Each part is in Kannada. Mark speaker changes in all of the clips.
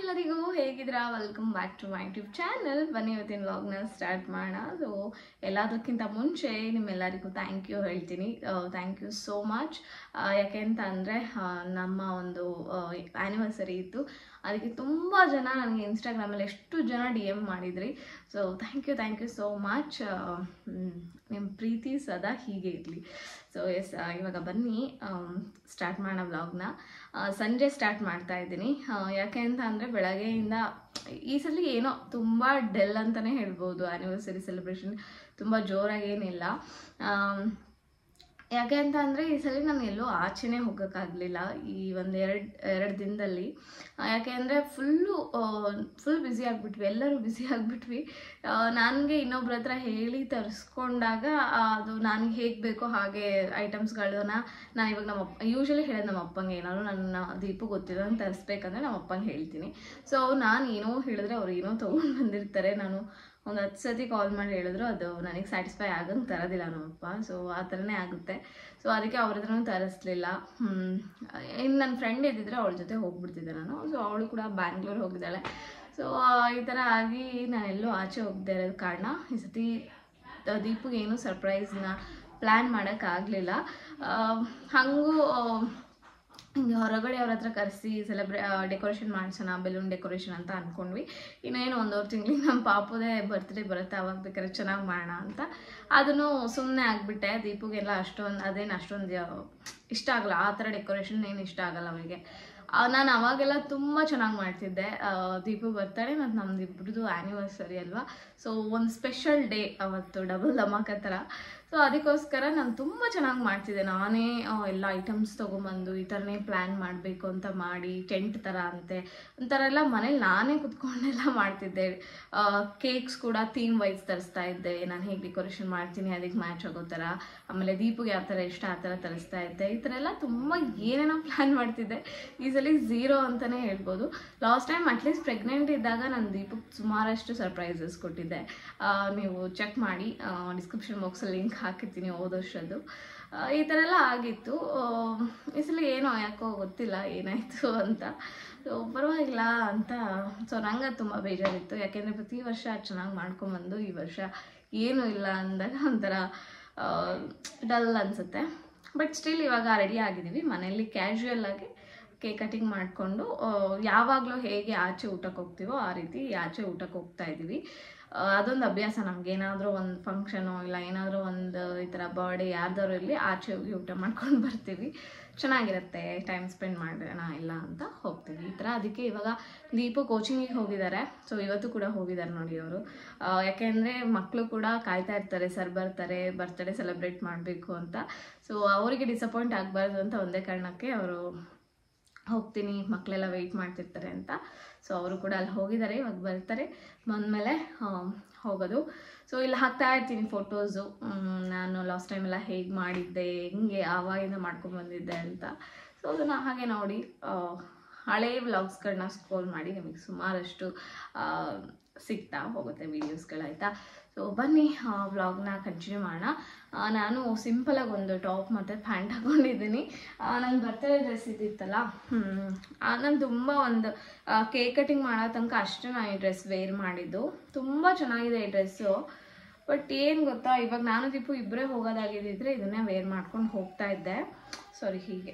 Speaker 1: ಎಲ್ಲರಿಗೂ ಹೇಗಿದ್ದೀರಾ welcome back to my YouTube channel ಬನ್ನಿ ಇವತ್ತಿನ ವ್ಲಾಗ್ನ ಸ್ಟಾರ್ಟ್ ಮಾಡೋಣ ಸೊ ಎಲ್ಲದಕ್ಕಿಂತ ಮುಂಚೆ ನಿಮ್ಮೆಲ್ಲರಿಗೂ ಥ್ಯಾಂಕ್ ಯು ಹೇಳ್ತೀನಿ ಥ್ಯಾಂಕ್ ಯು ಸೋ ಮಚ್ ಯಾಕೆ ಅಂತ ಅಂದರೆ ನಮ್ಮ ಒಂದು ಆ್ಯನಿವರ್ಸರಿ ಇತ್ತು ಅದಕ್ಕೆ ತುಂಬ ಜನ ನನಗೆ ಇನ್ಸ್ಟಾಗ್ರಾಮಲ್ಲಿ ಎಷ್ಟು ಜನ ಡಿ ಎಮ್ ಮಾಡಿದ್ರಿ so thank you thank you so much ನಿಮ್ಮ ಪ್ರೀತಿ ಸದಾ ಹೀಗೆ ಇರಲಿ ಸೊ ಎಸ್ ಇವಾಗ ಬನ್ನಿ ಸ್ಟಾರ್ಟ್ ಮಾಡೋಣ ವ್ಲಾಗ್ನ ಸಂಜೆ ಸ್ಟಾರ್ಟ್ ಮಾಡ್ತಾ ಇದ್ದೀನಿ ಯಾಕೆ ಅಂತ ಅಂದರೆ ಬೆಳಗ್ಗೆಯಿಂದ ಈ ಸಲ ಏನೋ ತುಂಬ ಡೆಲ್ ಅಂತಲೇ ಹೇಳ್ಬೋದು ಆ್ಯನಿವರ್ಸರಿ ಸೆಲೆಬ್ರೇಷನ್ ತುಂಬ ಜೋರಾಗಿ ಏನಿಲ್ಲ ಯಾಕೆ ಅಂತ ಅಂದರೆ ಈ ಸಲ ನಾನು ಎಲ್ಲೂ ಆಚೆನೇ ಹೋಗೋಕ್ಕಾಗಲಿಲ್ಲ ಈ ಒಂದು ಎರಡು ಎರಡು ದಿನದಲ್ಲಿ ಯಾಕೆ ಅಂದರೆ ಫುಲ್ಲು ಫುಲ್ ಬ್ಯುಸಿ ಆಗಿಬಿಟ್ವಿ ಎಲ್ಲರೂ ಬ್ಯುಸಿ ಆಗಿಬಿಟ್ವಿ ನನಗೆ ಇನ್ನೊಬ್ರ ಹತ್ರ ಹೇಳಿ ತರಿಸ್ಕೊಂಡಾಗ ಅದು ನನಗೆ ಹೇಗೆ ಬೇಕೋ ಹಾಗೆ ಐಟಮ್ಸ್ಗಳನ್ನ ನಾನು ಇವಾಗ ನಮ್ಮ ಅಪ್ಪ ಯೂಶ್ವಲಿ ಹೇಳೋದು ನಮ್ಮ ಅಪ್ಪಂಗೆ ಏನಾದ್ರು ನನ್ನ ದೀಪು ಗೊತ್ತಿರೋಂಗೆ ತರಿಸ್ಬೇಕಂದ್ರೆ ನಮ್ಮ ಅಪ್ಪಂಗೆ ಹೇಳ್ತೀನಿ ಸೊ ನಾನು ಏನೋ ಹೇಳಿದ್ರೆ ಅವ್ರು ಏನೋ ತೊಗೊಂಡು ಬಂದಿರ್ತಾರೆ ನಾನು ಒಂದು ಹತ್ತು ಸತಿ ಕಾಲ್ ಮಾಡಿ ಹೇಳಿದ್ರು ಅದು ನನಗೆ ಸ್ಯಾಟಿಸ್ಫೈ ಆಗಂಗೆ ತರೋದಿಲ್ಲ ನಮ್ಮಪ್ಪ ಸೊ ಆ ಥರನೇ ಆಗುತ್ತೆ ಸೊ ಅದಕ್ಕೆ ಅವ್ರ ಹತ್ರನೂ ತರಿಸ್ಲಿಲ್ಲ ಇನ್ನು ನನ್ನ ಫ್ರೆಂಡ್ ಇದ್ದಿದ್ರೆ ಅವಳ ಜೊತೆ ಹೋಗ್ಬಿಡ್ತಿದ್ದೆ ನಾನು ಸೊ ಅವಳು ಕೂಡ ಬ್ಯಾಂಗ್ಳೂರ್ ಹೋಗಿದ್ದಾಳೆ ಸೊ ಈ ಥರ ಆಗಿ ನಾನೆಲ್ಲೂ ಆಚೆ ಹೋಗದೆ ಇರೋದು ಕಾರಣ ಈ ಸತಿ ದೀಪಿಗೆ ಏನೂ ಸರ್ಪ್ರೈಸ್ನ ಪ್ಲ್ಯಾನ್ ಮಾಡೋಕ್ಕಾಗಲಿಲ್ಲ ಹಾಗೂ ಹಿಂಗೆ ಹೊರಗಡೆ ಅವ್ರ ಹತ್ರ ಕರೆಸಿ ಸೆಲೆಬ್ರೇ ಡೆಕೋರೇಷನ್ ಮಾಡ್ಸೋಣ ಬೆಲೂನ್ ಡೆಕೋರೇಷನ್ ಅಂತ ಅಂದ್ಕೊಂಡ್ವಿ ಇನ್ನೇನು ಒಂದೂವರೆ ತಿಂಗಳಿಗೆ ನಮ್ಮ ಪಾಪುದೇ ಬರ್ತ್ಡೇ ಬರುತ್ತೆ ಅವಾಗ ಬೇಕಾದ್ರೆ ಚೆನ್ನಾಗಿ ಮಾಡೋಣ ಅಂತ ಅದನ್ನು ಸುಮ್ಮನೆ ಆಗಿಬಿಟ್ಟೆ ದೀಪಗೆಲ್ಲ ಅಷ್ಟೊಂದು ಅದೇನು ಅಷ್ಟೊಂದು ಇಷ್ಟ ಆಗಲ್ಲ ಆ ಥರ ಡೆಕೋರೇಷನ್ ಏನು ಇಷ್ಟ ಆಗಲ್ಲ ಅವರಿಗೆ ನಾನು ಅವಾಗೆಲ್ಲ ತುಂಬ ಚೆನ್ನಾಗಿ ಮಾಡ್ತಿದ್ದೆ ದೀಪು ಬರ್ತಾಳೆ ಮತ್ತು ನಮ್ದು ಇಬ್ಬರದು ಆ್ಯನಿವರ್ಸರಿ ಅಲ್ವಾ ಸೊ ಒಂದು ಸ್ಪೆಷಲ್ ಡೇ ಅವತ್ತು ಡಬಲ್ ಧಮಾಕ ಥರ ಸೊ ಅದಕ್ಕೋಸ್ಕರ ನಾನು ತುಂಬ ಚೆನ್ನಾಗಿ ಮಾಡ್ತಿದ್ದೆ ನಾನೇ ಎಲ್ಲ ಐಟಮ್ಸ್ ತೊಗೊಂಬಂದು ಈ ಥರನೇ ಪ್ಲ್ಯಾನ್ ಮಾಡಬೇಕು ಅಂತ ಮಾಡಿ ಟೆಂಟ್ ಥರ ಅಂತೆ ಒಂಥರ ಎಲ್ಲ ಮನೇಲಿ ನಾನೇ ಕುತ್ಕೊಂಡೆಲ್ಲ ಮಾಡ್ತಿದ್ದೆ ಕೇಕ್ಸ್ ಕೂಡ ಥೀಮ್ ವೈಸ್ ತರಿಸ್ತಾ ಇದ್ದೆ ನಾನು ಹೇಗೆ ಡೆಕೋರೇಷನ್ ಮಾಡ್ತೀನಿ ಅದಕ್ಕೆ ಮ್ಯಾಚ್ ಆಗೋ ಥರ ಆಮೇಲೆ ದೀಪಿಗೆ ಯಾವ ಥರ ಇಷ್ಟ ಆ ಥರ ತರಿಸ್ತಾ ಇದ್ದೆ ಈ ಥರ ಎಲ್ಲ ತುಂಬ ಏನೇನೋ ಪ್ಲ್ಯಾನ್ ಮಾಡ್ತಿದ್ದೆ ಈ ಸಲ ಝೀರೋ ಅಂತಲೇ ಹೇಳ್ಬೋದು ಲಾಸ್ಟ್ ಟೈಮ್ ಅಟ್ಲೀಸ್ಟ್ ಪ್ರೆಗ್ನೆಂಟ್ ಇದ್ದಾಗ ನಾನು ದೀಪಕ್ಕೆ ಸುಮಾರಷ್ಟು ಸರ್ಪ್ರೈಸಸ್ ಕೊಟ್ಟಿದ್ದೆ ನೀವು ಚೆಕ್ ಮಾಡಿ ಡಿಸ್ಕ್ರಿಪ್ಷನ್ ಬಾಕ್ಸಲ್ಲಿ ಲಿಂಕ್ ಹಾಕಿರ್ತೀನಿ ಹೋದ ವರ್ಷದ್ದು ಈ ಥರ ಎಲ್ಲ ಆಗಿತ್ತು ಈ ಸಲ ಏನೋ ಯಾಕೋ ಗೊತ್ತಿಲ್ಲ ಏನಾಯಿತು ಅಂತ ಸೊ ಪರವಾಗಿಲ್ಲ ಅಂತ ಸೊ ನಂಗೆ ತುಂಬ ಬೇಜಾರಿತ್ತು ಯಾಕೆಂದರೆ ಪ್ರತಿ ವರ್ಷ ಚೆನ್ನಾಗಿ ಮಾಡ್ಕೊಂಬಂದು ಈ ವರ್ಷ ಏನೂ ಇಲ್ಲ ಅಂದಾಗ ಒಂಥರ ಡಲ್ ಅನಿಸುತ್ತೆ ಬಟ್ ಸ್ಟಿಲ್ ಇವಾಗ ರೆಡಿ ಆಗಿದ್ದೀವಿ ಮನೆಯಲ್ಲಿ ಕ್ಯಾಶುಯಲ್ ಆಗಿ ಕೇಕ್ ಕಟಿಂಗ್ ಮಾಡಿಕೊಂಡು ಯಾವಾಗಲೂ ಹೇಗೆ ಆಚೆ ಊಟಕ್ಕೆ ಹೋಗ್ತೀವೋ ಆ ರೀತಿ ಆಚೆ ಊಟಕ್ಕೆ ಹೋಗ್ತಾ ಇದ್ದೀವಿ ಅದೊಂದು ಅಭ್ಯಾಸ ನಮ್ಗೆ ಏನಾದರೂ ಒಂದು ಫಂಕ್ಷನು ಇಲ್ಲ ಏನಾದರೂ ಒಂದು ಈ ಥರ ಬರ್ಡೇ ಯಾರ್ದಾರು ಇರಲಿ ಆಚೆ ಹೋಗಿ ಊಟ ಮಾಡ್ಕೊಂಡು ಬರ್ತೀವಿ ಚೆನ್ನಾಗಿರುತ್ತೆ ಟೈಮ್ ಸ್ಪೆಂಡ್ ಮಾಡೋಣ ಇಲ್ಲ ಅಂತ ಹೋಗ್ತೀವಿ ಈ ಥರ ಅದಕ್ಕೆ ಇವಾಗ ದೀಪು ಕೋಚಿಂಗಿಗೆ ಹೋಗಿದ್ದಾರೆ ಸೊ ಇವತ್ತು ಕೂಡ ಹೋಗಿದ್ದಾರೆ ನೋಡಿ ಅವರು ಯಾಕೆಂದರೆ ಮಕ್ಕಳು ಕೂಡ ಕಾಯ್ತಾ ಇರ್ತಾರೆ ಸರ್ ಬರ್ತಾರೆ ಬರ್ತ್ಡೇ ಸೆಲೆಬ್ರೇಟ್ ಮಾಡಬೇಕು ಅಂತ ಸೊ ಅವರಿಗೆ ಡಿಸಪಾಯಿಂಟ್ ಆಗಬಾರ್ದು ಅಂತ ಒಂದೇ ಕಾರಣಕ್ಕೆ ಅವರು ಹೋಗ್ತೀನಿ ಮಕ್ಕಳೆಲ್ಲ ವೆಯ್ಟ್ ಮಾಡ್ತಿರ್ತಾರೆ ಅಂತ ಸೊ ಅವರು ಕೂಡ ಅಲ್ಲಿ ಹೋಗಿದ್ದಾರೆ ಇವಾಗ ಬರ್ತಾರೆ ಬಂದಮೇಲೆ ಹೋಗೋದು ಸೊ ಇಲ್ಲಿ ಹಾಕ್ತಾ ಇರ್ತೀನಿ ಫೋಟೋಸು ನಾನು ಲಾಸ್ಟ್ ಟೈಮ್ ಎಲ್ಲ ಹೇಗೆ ಮಾಡಿದ್ದೆ ಹೆಂಗೆ ಆವಾಗಿಂದ ಮಾಡ್ಕೊಂಡು ಬಂದಿದ್ದೆ ಅಂತ ಸೊ ಅದನ್ನು ಹಾಗೆ ನೋಡಿ ಹಳೇ ವ್ಲಾಗ್ಸ್ಗಳನ್ನ ಸ್ಕ್ರೋಲ್ ಮಾಡಿ ನಿಮಗೆ ಸುಮಾರಷ್ಟು ಸಿಗ್ತಾ ಹೋಗುತ್ತೆ ವೀಡಿಯೋಸ್ಗಳಾಯ್ತಾ ಸೊ ಬನ್ನಿ ವ್ಲಾಗ್ನ ಕಂಟಿನ್ಯೂ ಮಾಡೋಣ ನಾನು ಸಿಂಪಲಾಗಿ ಒಂದು ಟಾಪ್ ಮತ್ತು ಪ್ಯಾಂಟ್ ಹಾಕೊಂಡಿದ್ದೀನಿ ನನ್ನ ಬರ್ತಡೇ ಡ್ರೆಸ್ ಇದ್ದಿತ್ತಲ್ಲ ನಾನು ತುಂಬ ಒಂದು ಕೇಕ್ ಕಟಿಂಗ್ ಮಾಡೋ ತನಕ ಅಷ್ಟೇ ನಾನು ಈ ಡ್ರೆಸ್ ವೇರ್ ಮಾಡಿದ್ದು ತುಂಬ ಚೆನ್ನಾಗಿದೆ ಈ ಡ್ರೆಸ್ಸು ಬಟ್ ಏನು ಗೊತ್ತಾ ಇವಾಗ ನಾನು ದೀಪು ಇಬ್ಬರೇ ಹೋಗೋದಾಗಿದ್ದಿದ್ರೆ ಇದನ್ನೇ ವೇರ್ ಮಾಡ್ಕೊಂಡು ಹೋಗ್ತಾ ಇದ್ದೆ ಸಾರಿ ಹೀಗೆ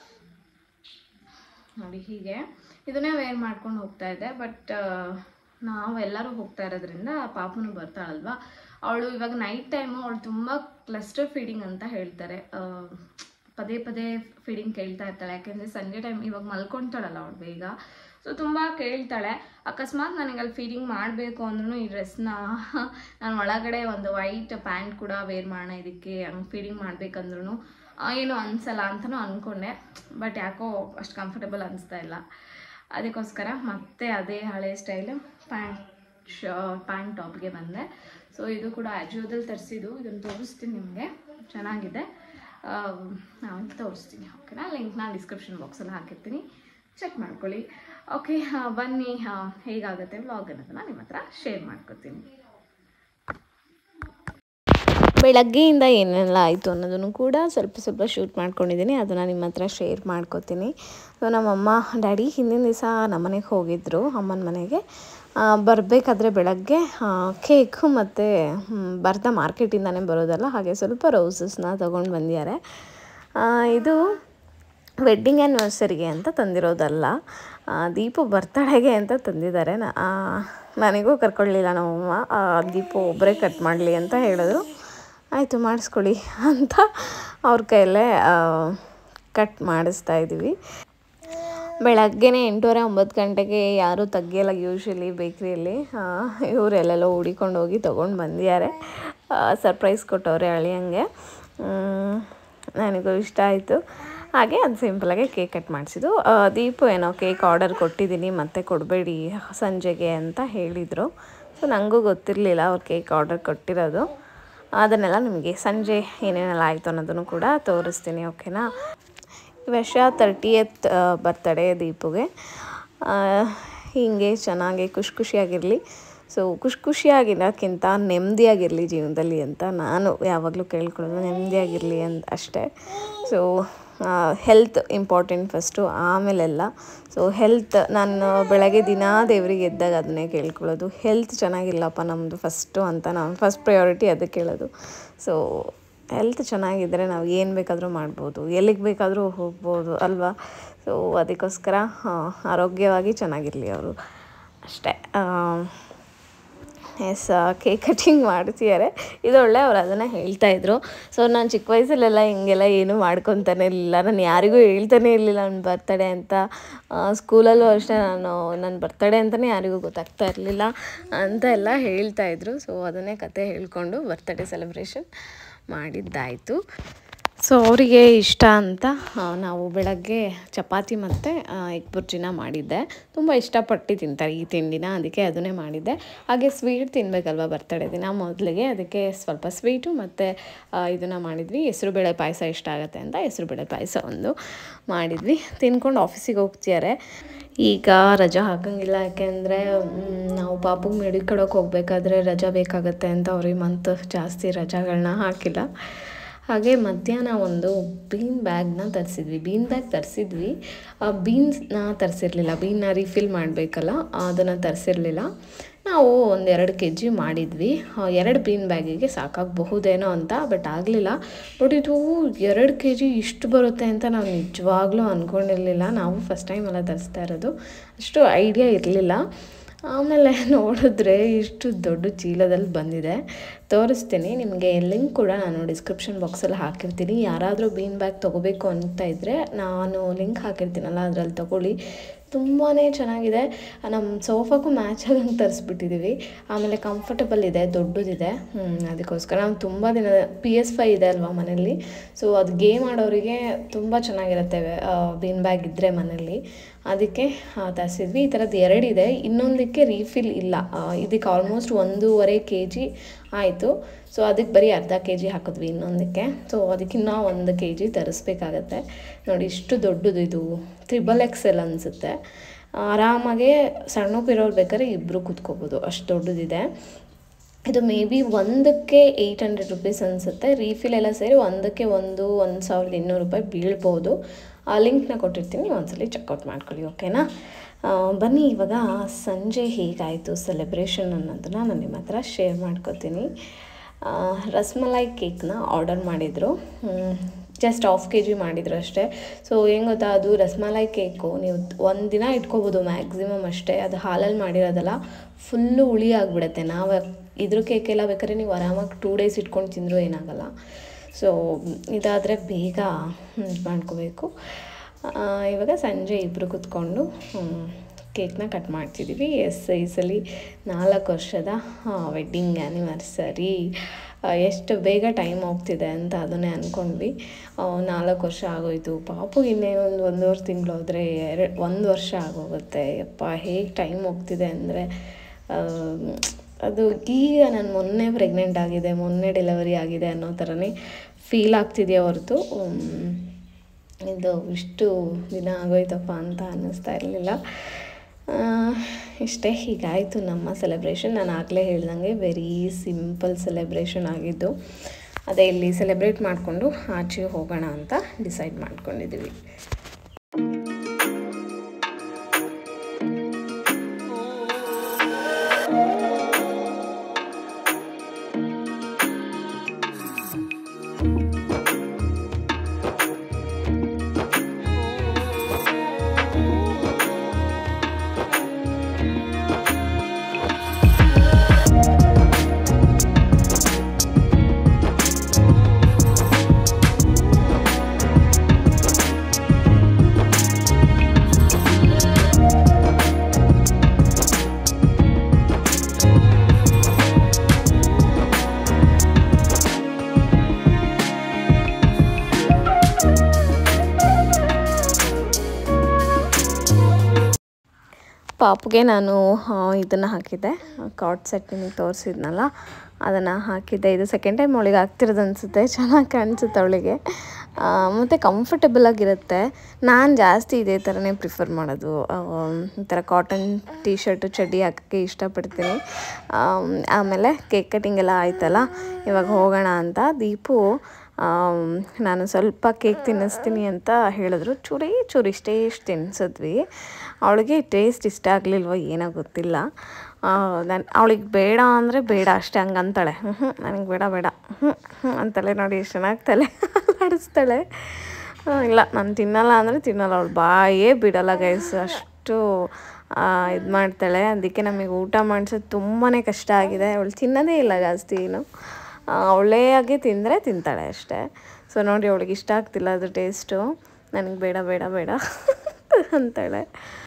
Speaker 1: ನೋಡಿ ಹೀಗೆ ಇದನ್ನೇ ವೇರ್ ಮಾಡ್ಕೊಂಡು ಹೋಗ್ತಾ ಇದ್ದೆ ಬಟ್ ನಾವೆಲ್ಲರೂ ಹೋಗ್ತಾ ಇರೋದ್ರಿಂದ ಪಾಪನು ಬರ್ತಾಳಲ್ವ ಅವಳು ಇವಾಗ ನೈಟ್ ಟೈಮು ಅವಳು ತುಂಬ ಕ್ಲಸ್ಟರ್ ಫೀಡಿಂಗ್ ಅಂತ ಹೇಳ್ತಾರೆ ಪದೇ ಪದೇ ಫೀಡಿಂಗ್ ಕೇಳ್ತಾ ಇರ್ತಾಳೆ ಯಾಕೆಂದರೆ ಸಂಜೆ ಟೈಮ್ ಇವಾಗ ಮಲ್ಕೊತಾಳಲ್ಲ ಅವಳು ಬೇಗ ಸೊ ತುಂಬ ಕೇಳ್ತಾಳೆ ಅಕಸ್ಮಾತ್ ನನಗೆ ಅಲ್ಲಿ ಫೀಡಿಂಗ್ ಮಾಡಬೇಕು ಅಂದ್ರೂ ಈ ಡ್ರೆಸ್ನ ನಾನು ಒಳಗಡೆ ಒಂದು ವೈಟ್ ಪ್ಯಾಂಟ್ ಕೂಡ ವೇರ್ ಮಾಡೋಣ ಇದಕ್ಕೆ ಹಂಗೆ ಫೀಡಿಂಗ್ ಮಾಡಬೇಕಂದ್ರೂ ಏನು ಅನಿಸಲ್ಲ ಅಂತಲೂ ಅಂದ್ಕೊಂಡೆ ಬಟ್ ಯಾಕೋ ಅಷ್ಟು ಕಂಫರ್ಟಬಲ್ ಅನಿಸ್ತಾ ಇಲ್ಲ ಅದಕ್ಕೋಸ್ಕರ ಮತ್ತೆ ಅದೇ ಹಳೆ ಸ್ಟೈಲು ಪ್ಯಾಂಟ್ ಶ ಪ್ಯಾಂಟ್ ಟಾಪ್ಗೆ ಬಂದೆ ಸೊ ಇದು ಕೂಡ ಆ್ಯಜುವದಲ್ಲಿ ತರಿಸಿದ್ದು ಇದನ್ನು ತೋರಿಸ್ತೀನಿ ನಿಮಗೆ ಚೆನ್ನಾಗಿದೆ ನಾವು ತೋರಿಸ್ತೀನಿ ಓಕೆನಾ ಲಿಂಕ್ ನಾನು ಡಿಸ್ಕ್ರಿಪ್ಷನ್ ಬಾಕ್ಸಲ್ಲಿ ಹಾಕಿರ್ತೀನಿ ಚೆಕ್ ಮಾಡ್ಕೊಳ್ಳಿ ಓಕೆ ಬನ್ನಿ ಹೇಗಾಗುತ್ತೆ ವ್ಲಾಗ್ ಅನ್ನೋದನ್ನ ನಿಮ್ಮ ಹತ್ರ ಶೇರ್ ಮಾಡ್ಕೊತೀನಿ ಬೆಳಗ್ಗೆಯಿಂದ ಏನೆಲ್ಲ ಆಯಿತು ಅನ್ನೋದನ್ನು ಕೂಡ ಸ್ವಲ್ಪ ಸ್ವಲ್ಪ ಶೂಟ್ ಮಾಡ್ಕೊಂಡಿದ್ದೀನಿ ಅದನ್ನು ನಿಮ್ಮ ಹತ್ರ ಶೇರ್ ಮಾಡ್ಕೋತೀನಿ ಸೊ ನಮ್ಮಮ್ಮ ಡ್ಯಾಡಿ ಹಿಂದಿನ ದಿವಸ ನಮ್ಮನೆಗೆ ಹೋಗಿದ್ದರು ಅಮ್ಮನ ಮನೆಗೆ ಬರಬೇಕಾದ್ರೆ ಬೆಳಗ್ಗೆ ಕೇಕು ಮತ್ತು ಬರ್ತಾ ಮಾರ್ಕೆಟಿಂದನೇ ಬರೋದಲ್ಲ ಹಾಗೆ ಸ್ವಲ್ಪ ರೋಸಸ್ನ ತೊಗೊಂಡು ಬಂದಿದ್ದಾರೆ ಆ, ಇದು ವೆಡ್ಡಿಂಗ್ ಆ್ಯನಿವರ್ಸರಿಗೆ ಅಂತ ತಂದಿರೋದಲ್ಲ ಆ, ದೀಪು ಬರ್ತಡೆಗೆ ಅಂತ ತಂದಿದ್ದಾರೆ ನ- ಆ, ನನಗೂ ಕರ್ಕೊಳ್ಳಿಲ್ಲ ನಮ್ಮಮ್ಮ ಆ, ದೀಪು ಒಬ್ಬರೇ ಕಟ್ ಮಾಡಲಿ ಅಂತ ಹೇಳಿದ್ರು ಆಯಿತು ಮಾಡಿಸ್ಕೊಳ್ಳಿ ಅಂತ ಅವ್ರ ಕೈಯಲ್ಲೇ ಕಟ್ ಮಾಡಿಸ್ತಾ ಇದ್ದೀವಿ ಬೆಳಗ್ಗೆನೇ ಎಂಟೂವರೆ ಒಂಬತ್ತು ಗಂಟೆಗೆ ಯಾರೂ ತೆಗಿಯಲ್ಲ ಯೂಶ್ವಲಿ ಬೇಕ್ರಿಯಲ್ಲಿ ಇವರೆಲ್ಲೆಲ್ಲೋ ಹುಡಿಕೊಂಡು ಹೋಗಿ ತೊಗೊಂಡು ಬಂದಿದ್ದಾರೆ ಸರ್ಪ್ರೈಸ್ ಕೊಟ್ಟವ್ರೆ ಅಳಿಯಂಗೆ ಮ್, ನನಗೂ ಇಷ್ಟ ಆಯಿತು ಹಾಗೆ ಅದು ಸಿಂಪಲಾಗಿ ಕೇಕ್ ಕಟ್ ಮಾಡಿಸಿದ್ದು ದೀಪು ಏನೋ ಕೇಕ್ ಆರ್ಡರ್ ಕೊಟ್ಟಿದ್ದೀನಿ ಮತ್ತೆ ಕೊಡಬೇಡಿ ಸಂಜೆಗೆ ಅಂತ ಹೇಳಿದರು ಸೊ ನನಗೂ ಗೊತ್ತಿರಲಿಲ್ಲ ಅವ್ರು ಕೇಕ್ ಆರ್ಡರ್ ಕೊಟ್ಟಿರೋದು ಅದನ್ನೆಲ್ಲ ನಿಮಗೆ ಸಂಜೆ ಏನೇನೆಲ್ಲ ಆಯಿತು ಅನ್ನೋದನ್ನು ಕೂಡ ತೋರಿಸ್ತೀನಿ ಓಕೆನಾ ಈ ವರ್ಷ ತರ್ಟಿಯತ್ ಬರ್ತಡೇ ದೀಪುಗೆ ಆ, ಹೀಗೆ ಚೆನ್ನಾಗಿ ಖುಷಿ ಖುಷಿಯಾಗಿರಲಿ ಸೊ ಖುಷಿ ಖುಷಿಯಾಗಿರೋಕ್ಕಿಂತ ನೆಮ್ಮದಿಯಾಗಿರಲಿ ಜೀವನದಲ್ಲಿ ಅಂತ ನಾನು ಯಾವಾಗಲೂ ಕೇಳ್ಕೊಳ್ಳೋದು ನೆಮ್ಮದಿಯಾಗಿರಲಿ ಅಂತ ಅಷ್ಟೇ ಸೊ ಹೆಲ್ತ್ ಇಂಪಾರ್ಟೆಂಟ್ ಫಸ್ಟು ಆಮೇಲೆಲ್ಲ ಸೊ ಹೆಲ್ತ್ ನಾನು ಬೆಳಗ್ಗೆ ದಿನ ದೇವರಿಗೆ ಎದ್ದಾಗ ಅದನ್ನೇ ಕೇಳ್ಕೊಳ್ಳೋದು ಹೆಲ್ತ್ ಚೆನ್ನಾಗಿಲ್ಲಪ್ಪ ನಮ್ಮದು ಫಸ್ಟು ಅಂತ ನಾನು ಫಸ್ಟ್ ಪ್ರಯಾರಿಟಿ ಅದಕ್ಕೆ ಹೇಳೋದು ಸೊ ಹೆಲ್ತ್ ಚೆನ್ನಾಗಿದ್ದರೆ ನಾವು ಏನು ಬೇಕಾದರೂ ಮಾಡ್ಬೋದು ಎಲ್ಲಿಗೆ ಬೇಕಾದರೂ ಹೋಗ್ಬೋದು ಅಲ್ವಾ ಸೊ ಅದಕ್ಕೋಸ್ಕರ ಆ, ಆರೋಗ್ಯವಾಗಿ ಚೆನ್ನಾಗಿರಲಿ ಅವರು ಅಷ್ಟೇ ಎಸ್ ಕೇಕ್ ಕಟಿಂಗ್ ಮಾಡ್ತಿದ್ದಾರೆ ಇದೊಳ್ಳೆ ಅವ್ರು ಅದನ್ನು ಹೇಳ್ತಾಯಿದ್ರು ಸೊ ನಾನು ಚಿಕ್ಕ ವಯಸ್ಸಲ್ಲೆಲ್ಲ ಹಿಂಗೆಲ್ಲ ಏನೂ ಮಾಡ್ಕೊತಾನೆ ಇರಲಿಲ್ಲ ನಾನು ಯಾರಿಗೂ ಹೇಳ್ತಾನೆ ಇರಲಿಲ್ಲ ನನ್ನ ಬರ್ತಡೇ ಅಂತ ಸ್ಕೂಲಲ್ಲೂ ಅಷ್ಟೇ ನಾನು ನನ್ನ ಬರ್ತಡೇ ಅಂತಲೇ ಯಾರಿಗೂ ಗೊತ್ತಾಗ್ತಾ ಇರಲಿಲ್ಲ ಅಂತ ಎಲ್ಲ ಹೇಳ್ತಾಯಿದ್ರು ಸೊ ಅದನ್ನೇ ಕತೆ ಹೇಳ್ಕೊಂಡು ಬರ್ತಡೇ ಸೆಲೆಬ್ರೇಷನ್ ಮಾಡಿದ್ದಾಯಿತು ಸೊ ಅವರಿಗೆ ಇಷ್ಟ ಅಂತ ಆ, ನಾವು ಬೆಳಗ್ಗೆ ಚಪಾತಿ ಮತ್ತು ಎಗ್ ಬುರ್ಜಿನ ಮಾಡಿದ್ದೆ ತುಂಬ ಇಷ್ಟಪಟ್ಟು ತಿಂತಾರೆ ಈ ತಿಂಡಿನ ಅದಕ್ಕೆ ಅದನ್ನೇ ಮಾಡಿದ್ದೆ ಹಾಗೆ ಸ್ವೀಟ್ ತಿನ್ನಬೇಕಲ್ವ ಬರ್ತಡೇ ದಿನ ಮೊದಲಿಗೆ ಅದಕ್ಕೆ ಸ್ವಲ್ಪ ಸ್ವೀಟು ಮತ್ತು ಇದನ್ನು ಮಾಡಿದ್ವಿ ಹೆಸರುಬೇಳೆ ಪಾಯಸ ಇಷ್ಟ ಆಗುತ್ತೆ ಅಂತ ಹೆಸರುಬೇಳೆ ಪಾಯಸ ಒಂದು ಮಾಡಿದ್ವಿ ತಿನ್ಕೊಂಡು ಆಫೀಸಿಗೆ ಹೋಗ್ತಿದ್ದಾರೆ ಈಗ ರಜಾ ಹಾಕಂಗಿಲ್ಲ ಯಾಕೆಂದರೆ ನಾವು ಪಾಪುಗೆ ಮೆಡಿಕಡೋಕೆ ಹೋಗ್ಬೇಕಾದ್ರೆ ರಜಾ ಬೇಕಾಗತ್ತೆ ಅಂತ ಅವ್ರಿಗೆ ಮಂತ್ ಜಾಸ್ತಿ ರಜಾಗಳನ್ನ ಹಾಕಿಲ್ಲ ಹಾಗೆ ಮಧ್ಯಾಹ್ನ ಒಂದು ಬೀನ್ ಬ್ಯಾಗ್ನ ತರಿಸಿದ್ವಿ ಬೀನ್ ಬ್ಯಾಗ್ ತರಿಸಿದ್ವಿ ಬೀನ್ಸ್ನ ತರಿಸಿರ್ಲಿಲ್ಲ ಬೀನ್ನ ರೀಫಿಲ್ ಮಾಡಬೇಕಲ್ಲ ಅದನ್ನು ತರಿಸಿರ್ಲಿಲ್ಲ ನಾವು ಒಂದು ಎರಡು ಕೆ ಜಿ ಮಾಡಿದ್ವಿ ಆ, ಎರಡು ಬೀನ್ ಬ್ಯಾಗಿಗೆ ಸಾಕಾಗಬಹುದೇನೋ ಅಂತ ಬಟ್ ಆಗಲಿಲ್ಲ ಬಟ್ ಇದು ಎರಡು ಕೆ ಜಿ ಇಷ್ಟು ಬರುತ್ತೆ ಅಂತ ನಾವು ನಿಜವಾಗ್ಲೂ ಅಂದ್ಕೊಂಡಿರಲಿಲ್ಲ ನಾವು ಫಸ್ಟ್ ಟೈಮ್ ಎಲ್ಲ ತರಿಸ್ತಾ ಇರೋದು ಅಷ್ಟು ಐಡಿಯಾ ಇರಲಿಲ್ಲ ಆಮೇಲೆ ನೋಡಿದ್ರೆ ಇಷ್ಟು ದೊಡ್ಡ ಚೀಲದಲ್ಲಿ ಬಂದಿದೆ ತೋರಿಸ್ತೀನಿ ನಿಮಗೆ ಲಿಂಕ್ ಕೂಡ ನಾನು ಡಿಸ್ಕ್ರಿಪ್ಷನ್ ಬಾಕ್ಸಲ್ಲಿ ಹಾಕಿರ್ತೀನಿ ಯಾರಾದರೂ ಬೀನ್ ಬ್ಯಾಗ್ ತೊಗೋಬೇಕು ಅಂತ ಇದ್ದರೆ ನಾನು ಲಿಂಕ್ ಹಾಕಿರ್ತೀನಲ್ಲ ಅದರಲ್ಲಿ ತೊಗೊಳ್ಳಿ ತುಂಬಾ ಚೆನ್ನಾಗಿದೆ ನಮ್ಮ ಸೋಫಾಕ್ಕೂ ಮ್ಯಾಚ್ ಆಗಂಗೆ ತರಿಸ್ಬಿಟ್ಟಿದ್ದೀವಿ ಆಮೇಲೆ ಕಂಫರ್ಟಬಲ್ ಇದೆ ದೊಡ್ಡದಿದೆ ಹ್ಮ್, ಅದಕ್ಕೋಸ್ಕರ ನಾವು ತುಂಬ ದಿನ ಪಿ ಎಸ್ ಫೈ ಇದೆ ಅಲ್ವಾ ಮನೇಲಿ ಸೊ ಅದು ಗೇಮ್ ಆಡೋರಿಗೆ ತುಂಬ ಚೆನ್ನಾಗಿರುತ್ತೆ ಬೀನ್ ಬ್ಯಾಗ್ ಇದ್ದರೆ ಮನೇಲಿ ಅದಕ್ಕೆ ಆ, ತರಿಸಿದ್ವಿ ಈ ಥರದ್ದು ಎರಡಿದೆ ಇನ್ನೊಂದಕ್ಕೆ ರೀಫಿಲ್ ಇಲ್ಲ ಆ, ಇದಕ್ಕೆ ಆಲ್ಮೋಸ್ಟ್ ಒಂದೂವರೆ ಕೆ ಜಿ ಆಯಿತು ಸೊ ಅದಕ್ಕೆ ಬರೀ ಅರ್ಧ ಕೆ ಜಿ ಹಾಕಿದ್ವಿ ಇನ್ನೊಂದಕ್ಕೆ ಸೊ ಅದಕ್ಕಿನ್ನ ಒಂದು ಕೆ ಜಿ ತರಿಸ್ಬೇಕಾಗತ್ತೆ ನೋಡಿ ಇಷ್ಟು ದೊಡ್ಡದು ಇದು ತ್ರಿಬಲ್ ಎಕ್ಸೆಲ್ ಅನಿಸುತ್ತೆ ಆರಾಮಾಗೆ ಸಣ್ಣಕ್ಕಿರೋರು ಬೇಕಾದ್ರೆ ಇಬ್ಬರು ಕೂತ್ಕೋಬೋದು ಅಷ್ಟು ದೊಡ್ಡದಿದೆ ಇದು ಮೇ ಬಿ ಒಂದಕ್ಕೆ ಏಯ್ಟ್ ಹಂಡ್ರೆಡ್ ರುಪೀಸ್ ಅನಿಸುತ್ತೆ ರೀಫಿಲ್ ಎಲ್ಲ ಸೇರಿ ಒಂದಕ್ಕೆ ಒಂದು ಒಂದು ಸಾವಿರದ ಇನ್ನೂರು ರೂಪಾಯಿ ಬೀಳ್ಬೋದು ಆ ಲಿಂಕ್ನ ಕೊಟ್ಟಿರ್ತೀನಿ ನೀವು ಒಂದ್ಸಲಿ ಚೆಕ್ಔಟ್ ಮಾಡ್ಕೊಳ್ಳಿ ಓಕೆನಾ ಆ, ಬನ್ನಿ ಇವಾಗ ಸಂಜೆ ಹೇಗಾಯಿತು ಸೆಲೆಬ್ರೇಷನ್ ಅನ್ನೋದನ್ನ ನಾನು ನಿಮ್ಮ ಹತ್ರ ಶೇರ್ ಮಾಡ್ಕೋತೀನಿ ಆ, ರಸ್ಮಲೈ ಕೇಕ್ನ ಆರ್ಡರ್ ಮಾಡಿದರು ಜಸ್ಟ್ ಹಾಫ್ ಕೆ ಜಿ ಮಾಡಿದ್ರು ಅಷ್ಟೇ ಸೊ ಹೆಂಗೆ ಗೊತ್ತಾ ಅದು ರಸ್ಮಲೈ ಕೇಕು ನೀವು ಒಂದು ದಿನ ಇಟ್ಕೋಬೋದು ಮ್ಯಾಕ್ಸಿಮಮ್ ಅಷ್ಟೇ ಅದು ಹಾಲಲ್ಲಿ ಮಾಡಿರೋದಲ್ಲ ಫುಲ್ಲು ಹುಳಿ ಆಗಿಬಿಡುತ್ತೆ ನಾವು ಇದ್ರ ಕೇಕೆಲ್ಲ ಬೇಕಾದ್ರೆ ನೀವು ಆರಾಮಾಗಿ ಟೂ ಡೇಸ್ ಇಟ್ಕೊಂಡು ತಿಂದರೂ ಏನಾಗಲ್ಲ ಸೊ ಇದಾದರೆ ಬೇಗ ಇದು ಮಾಡ್ಕೋಬೇಕು ಆ, ಇವಾಗ ಸಂಜೆ ಇಬ್ಬರು ಕೂತ್ಕೊಂಡು ಕೇಕ್ನ ಕಟ್ ಮಾಡ್ತಿದ್ದೀವಿ ಎಸ್ ಈ ಸಲ ನಾಲ್ಕು ವರ್ಷದ ವೆಡ್ಡಿಂಗ್ ಆ್ಯನಿವರ್ಸರಿ ಎಷ್ಟು ಬೇಗ ಟೈಮ್ ಹೋಗ್ತಿದೆ ಅಂತ ಅದನ್ನೇ ಅಂದ್ಕೊಂಡ್ವಿ ಆ, ನಾಲ್ಕು ವರ್ಷ ಆಗೋಯ್ತು ಪಾಪುಗೆ ಇನ್ನೇನೊಂದು ಒಂದೂವರೆ ತಿಂಗಳು ಹೋದರೆ ಎರಡು ಒಂದು ವರ್ಷ ಆಗೋಗುತ್ತೆ ಯಪ್ಪ ಹೇಗೆ ಟೈಮ್ ಹೋಗ್ತಿದೆ ಅಂದರೆ ಅದು ಈಗ ನಾನು ಮೊನ್ನೆ ಪ್ರೆಗ್ನೆಂಟ್ ಆಗಿದೆ ಮೊನ್ನೆ ಡೆಲಿವರಿ ಆಗಿದೆ ಅನ್ನೋ ಥರನೇ ಫೀಲ್ ಆಗ್ತಿದೆಯಾ ಹೊರತು ಮ್, ಇದು ಇಷ್ಟು ದಿನ ಆಗೋಯ್ತಪ್ಪ ಅಂತ ಅನ್ನಿಸ್ತಾ ಇರಲಿಲ್ಲ ಇಷ್ಟೇ ಹೀಗಾಯಿತು ನಮ್ಮ ಸೆಲೆಬ್ರೇಷನ್ ನಾನು ಆಗಲೇ ಹೇಳ್ದಂಗೆ ವೆರಿ ಸಿಂಪಲ್ ಸೆಲೆಬ್ರೇಷನ್ ಆಗಿದ್ದು ಅದೇ ಇಲ್ಲಿ ಸೆಲೆಬ್ರೇಟ್ ಮಾಡಿಕೊಂಡು ಆಚೆ ಹೋಗೋಣ ಅಂತ ಡಿಸೈಡ್ ಮಾಡ್ಕೊಂಡಿದ್ದೀವಿ ಪಾಪುಗೆ ನಾನು ಇದನ್ನು ಹಾಕಿದ್ದೆ ಕಾಟ್ ಸೆಟ್ ನಿಮಗೆ ತೋರಿಸಿದ್ನಲ್ಲ ಅದನ್ನು ಹಾಕಿದ್ದೆ ಇದು ಸೆಕೆಂಡ್ ಟೈಮ್ ಅವಳಿಗೆ ಆಗ್ತಿರೋದು ಅನಿಸುತ್ತೆ ಚೆನ್ನಾಗಿ ಕಾಣಿಸುತ್ತೆ ಅವಳಿಗೆ ಮತ್ತು ಕಂಫರ್ಟಬಲ್ ಆಗಿರುತ್ತೆ ನಾನು ಜಾಸ್ತಿ ಇದೇ ಥರನೇ ಪ್ರಿಫರ್ ಮಾಡೋದು ಈ ಥರ ಕಾಟನ್ ಟೀ ಶರ್ಟು ಚಡ್ಡಿ ಹಾಕೋಕ್ಕೆ ಇಷ್ಟಪಡ್ತೀನಿ ಆಮೇಲೆ ಕೇಕ್ ಕಟಿಂಗ್ ಎಲ್ಲ ಆಯ್ತಲ್ಲ ಇವಾಗ ಹೋಗೋಣ ಅಂತ ದೀಪು ನಾನು ಸ್ವಲ್ಪ ಕೇಕ್ ತಿನ್ನಿಸ್ತೀನಿ ಅಂತ ಹೇಳಿದ್ರು ಚೂರಿ ಚೂರಿ ಇಷ್ಟೇ ಇಷ್ಟು ತಿನ್ಸಿದ್ವಿ ಅವಳಿಗೆ ಟೇಸ್ಟ್ ಇಷ್ಟ ಆಗಲಿಲ್ವ ಏನೋ ಗೊತ್ತಿಲ್ಲ ನಾನು ಅವಳಿಗೆ ಬೇಡ ಅಂದರೆ ಬೇಡ ಅಷ್ಟೇ ಹಂಗೆ ಅಂತಾಳೆ ಹ್ಞೂ ನನಗೆ ಬೇಡ ಬೇಡ ಹ್ಞೂ ಹ್ಞೂ ಅಂತಾಳೆ ನೋಡಿ ಎಷ್ಟು ಚೆನ್ನಾಗಿ ತಲೆ ಆಡಿಸ್ತಾಳೆ ಇಲ್ಲ ನಾನು ತಿನ್ನಲ್ಲ ಅಂದರೆ ತಿನ್ನಲ್ಲ ಅವಳು ಬಾಯೇ ಬಿಡಲ್ಲ ಗೈಸ್ ಅಷ್ಟು ಇದು ಮಾಡ್ತಾಳೆ ಅದಕ್ಕೆ ನಮಗೆ ಊಟ ಮಾಡಿಸೋದು ತುಂಬಾ ಕಷ್ಟ ಆಗಿದೆ ಅವಳು ತಿನ್ನೋದೇ ಇಲ್ಲ ಜಾಸ್ತಿ ಏನು ಅವಳೇ ಆಗಿ ತಿಂದರೆ ತಿಂತಾಳೆ ಅಷ್ಟೇ ಸೊ ನೋಡಿ ಅವಳಿಗೆ ಇಷ್ಟ ಆಗ್ತಿಲ್ಲ ಅದು ಟೇಸ್ಟು ನನಗೆ ಬೇಡ ಬೇಡ ಬೇಡ ಅಂತಾಳೆ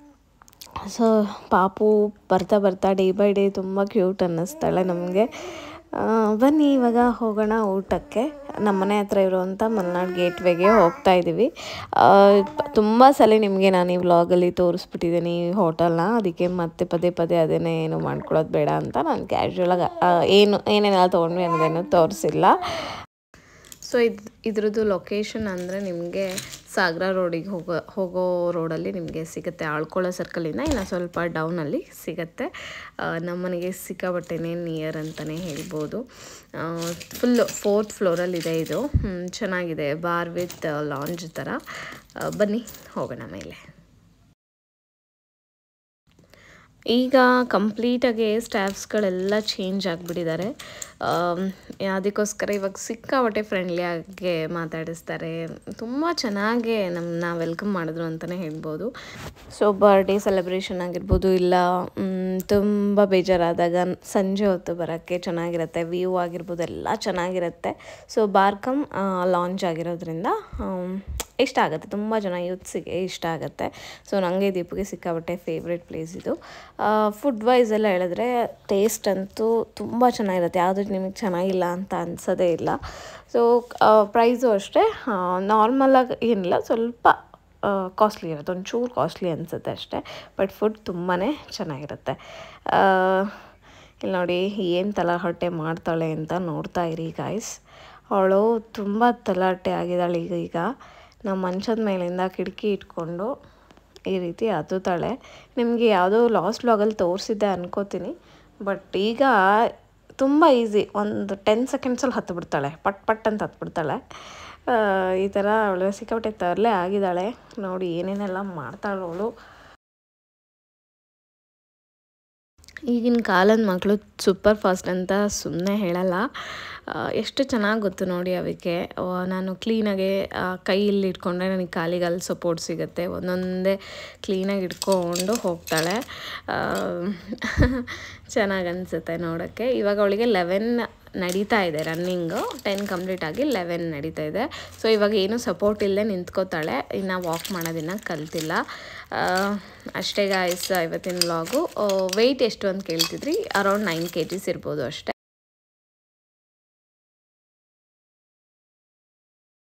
Speaker 1: ಸೊ ಪಾಪು ಬರ್ತಾ ಬರ್ತಾ ಡೇ ಬೈ ಡೇ ತುಂಬ ಕ್ಯೂಟ್ ಅನ್ನಿಸ್ತಾಳೆ ನಮಗೆ ಬನ್ನಿ ಇವಾಗ ಹೋಗೋಣ ಊಟಕ್ಕೆ ನಮ್ಮನೆ ಹತ್ರ ಇರುವಂಥ ಮಲೆನಾಡು ಗೇಟ್ವೇಗೆ ಹೋಗ್ತಾ ಇದ್ದೀವಿ ತುಂಬ ಸಲ ನಿಮಗೆ ನಾನು ಈ ವ್ಲಾಗಲ್ಲಿ ತೋರಿಸ್ಬಿಟ್ಟಿದ್ದೀನಿ ಹೋಟೆಲ್ನ ಅದಕ್ಕೆ ಮತ್ತೆ ಪದೇ ಪದೇ ಅದನ್ನೇ ಏನು ಮಾಡ್ಕೊಳ್ಳೋದು ಬೇಡ ಅಂತ ನಾನು ಕ್ಯಾಶುವಲಾಗಿ ಏನು ಏನೇನೆಲ್ಲ ತೊಗೊಂಡ್ವಿ ಅನ್ನೋದೇನು ತೋರಿಸಿಲ್ಲ ಸೊ ಇದು ಇದ್ರದ್ದು ಲೊಕೇಶನ್ ಅಂದರೆ ನಿಮಗೆ ಸಾಗರ ರೋಡಿಗೆ ಹೋಗೋ ಹೋಗೋ ರೋಡಲ್ಲಿ ನಿಮಗೆ ಸಿಗುತ್ತೆ ಆಳ್ಕೊಳ್ಳೋ ಸರ್ಕಲಿಂದ ಇನ್ನು ಸ್ವಲ್ಪ ಡೌನಲ್ಲಿ ಸಿಗುತ್ತೆ ನಮ್ಮನೆಗೆ ಸಿಕ್ಕಾಬಟ್ಟೆನೇ ನಿಯರ್ ಅಂತಲೇ ಹೇಳ್ಬೋದು ಫುಲ್ಲು ಫೋರ್ತ್ ಫ್ಲೋರಲ್ಲಿದೆ ಇದು ಚೆನ್ನಾಗಿದೆ ಬಾರ್ ವಿತ್ ಲಾಂಜ್ ಥರ ಬನ್ನಿ ಹೋಗೋಣ ಮೇಲೆ ಈಗ ಕಂಪ್ಲೀಟಾಗಿ ಸ್ಟಾಫ್ಸ್ಗಳೆಲ್ಲ ಚೇಂಜ್ ಆಗಿಬಿಟ್ಟಿದ್ದಾರೆ ಅದಕ್ಕೋಸ್ಕರ ಇವಾಗ ಸಿಕ್ಕಾಪಟ್ಟೆ ಫ್ರೆಂಡ್ಲಿಯಾಗಿ ಮಾತಾಡಿಸ್ತಾರೆ ತುಂಬ ಚೆನ್ನಾಗಿ ನಮ್ಮನ್ನ ವೆಲ್ಕಮ್ ಮಾಡಿದ್ರು ಅಂತಲೇ ಹೇಳ್ಬೋದು ಸೊ ಬರ್ಡೇ ಸೆಲೆಬ್ರೇಷನ್ ಆಗಿರ್ಬೋದು ಇಲ್ಲ ತುಂಬ ಬೇಜಾರಾದಾಗ ಸಂಜೆ ಹೊತ್ತು ಬರೋಕ್ಕೆ ಚೆನ್ನಾಗಿರುತ್ತೆ ವ್ಯೂ ಆಗಿರ್ಬೋದು ಎಲ್ಲ ಚೆನ್ನಾಗಿರುತ್ತೆ ಸೊ ಬಾರ್ಕಮ್ ಲಾಂಚ್ ಆಗಿರೋದ್ರಿಂದ ಇಷ್ಟ ಆಗುತ್ತೆ ತುಂಬ ಜನ ಯೂತ್ಸಿಗೆ ಇಷ್ಟ ಆಗುತ್ತೆ ಸೊ ನನಗೆ ದೀಪಿಗೆ ಸಿಕ್ಕಾಬಟ್ಟೆ ಫೇವ್ರೆಟ್ ಪ್ಲೇಸ್ ಇದು ಫುಡ್ ವೈಸ್ ಎಲ್ಲ ಹೇಳಿದ್ರೆ ಟೇಸ್ಟ್ ಅಂತೂ ತುಂಬ ಚೆನ್ನಾಗಿರುತ್ತೆ ಯಾವುದು ನಿಮಗೆ ಚೆನ್ನಾಗಿಲ್ಲ ಅಂತ ಅನ್ಸೋದೇ ಇಲ್ಲ ಸೊ ಪ್ರೈಸು ಅಷ್ಟೇ ನಾರ್ಮಲಾಗಿ ಏನಿಲ್ಲ ಸ್ವಲ್ಪ ಕಾಸ್ಟ್ಲಿ ಇರುತ್ತೆ ಒಂಚೂರು ಕಾಸ್ಟ್ಲಿ ಅನಿಸುತ್ತೆ ಅಷ್ಟೇ ಬಟ್ ಫುಡ್ ತುಂಬಾ ಚೆನ್ನಾಗಿರುತ್ತೆ ಇಲ್ಲಿ ನೋಡಿ ಏನು ತಲಹಟ್ಟೆ ಮಾಡ್ತಾಳೆ ಅಂತ ನೋಡ್ತಾ ಇರಿ ಗಾಯ್ಸ್ ಅವಳು ತುಂಬ ತಲಹಟ್ಟೆ ಆಗಿದ್ದಾಳೆ ಈಗ ಈಗ ನಮ್ಮ ಮಂಚದ ಮೇಲಿಂದ ಕಿಟಕಿ ಇಟ್ಕೊಂಡು ಈ ರೀತಿ ಹತ್ತುತ್ತಾಳೆ ನಿಮಗೆ ಯಾವುದೋ ಲಾಸ್ಟ್ ವ್ಲಾಗಲ್ಲಿ ತೋರಿಸಿದ್ದೆ ಅನ್ಕೋತೀನಿ ಬಟ್ ಈಗ ತುಂಬ ಈಸಿ ಒಂದು ಟೆನ್ ಸೆಕೆಂಡ್ಸಲ್ಲಿ ಹತ್ತು ಬಿಡ್ತಾಳೆ ಪಟ್ ಪಟ್ ಅಂತ ಹತ್ಬಿಡ್ತಾಳೆ ಈ ಥರ ಅವಳು ಸಿಕ್ಕಾಪಟ್ಟೆ ತರಲೆ ಆಗಿದ್ದಾಳೆ ನೋಡಿ ಏನೇನೆಲ್ಲ ಮಾಡ್ತಾಳೆ ಅವಳು ಈಗಿನ ಕಾಲದ ಮಕ್ಕಳು ಸೂಪರ್ ಫಾಸ್ಟ್ ಅಂತ ಸುಮ್ಮನೆ ಹೇಳಲ್ಲ ಎಷ್ಟು ಚೆನ್ನಾಗಿ ಗೊತ್ತು ನೋಡಿ ಅವಕ್ಕೆ ನಾನು ಕ್ಲೀನಾಗೆ ಕೈಯಲ್ಲಿ ಇಟ್ಕೊಂಡ್ರೆ ನನಗೆ ಕಾಲಿಗೆ ಅಲ್ಲಿ ಸಪೋರ್ಟ್ ಸಿಗುತ್ತೆ ಒಂದೊಂದೇ ಕ್ಲೀನಾಗಿ ಇಟ್ಕೊಂಡು ಹೋಗ್ತಾಳೆ ಚೆನ್ನಾಗಿ ಅನಿಸುತ್ತೆ ನೋಡೋಕ್ಕೆ ಇವಾಗ ಅವಳಿಗೆ ಲೆವೆನ್ ನಡೀತಾ ಇದೆ ರನ್ನಿಂಗು ಟೆನ್ ಕಂಪ್ಲೀಟ್ ಆಗಿ ಲೆವೆನ್ ನಡೀತಾ ಇದೆ ಸೊ ಇವಾಗ ಏನು ಸಪೋರ್ಟ್ ಇಲ್ಲದೆ ನಿಂತ್ಕೋತಾಳೆ ಇನ್ನು ವಾಕ್ ಮಾಡೋದನ್ನು ಕಲ್ತಿಲ್ಲ ಅಷ್ಟೇ ಗಾಯ್ಸ್ ಇವತ್ತಿನ ವ್ಲಾಗು ವೆಯ್ಟ್ ಎಷ್ಟು ಅಂತ ಕೇಳ್ತಿದ್ರಿ ಅರೌಂಡ್ ನೈನ್ ಕೆ ಜಿಸ್ ಇರ್ಬೋದು ಅಷ್ಟೇ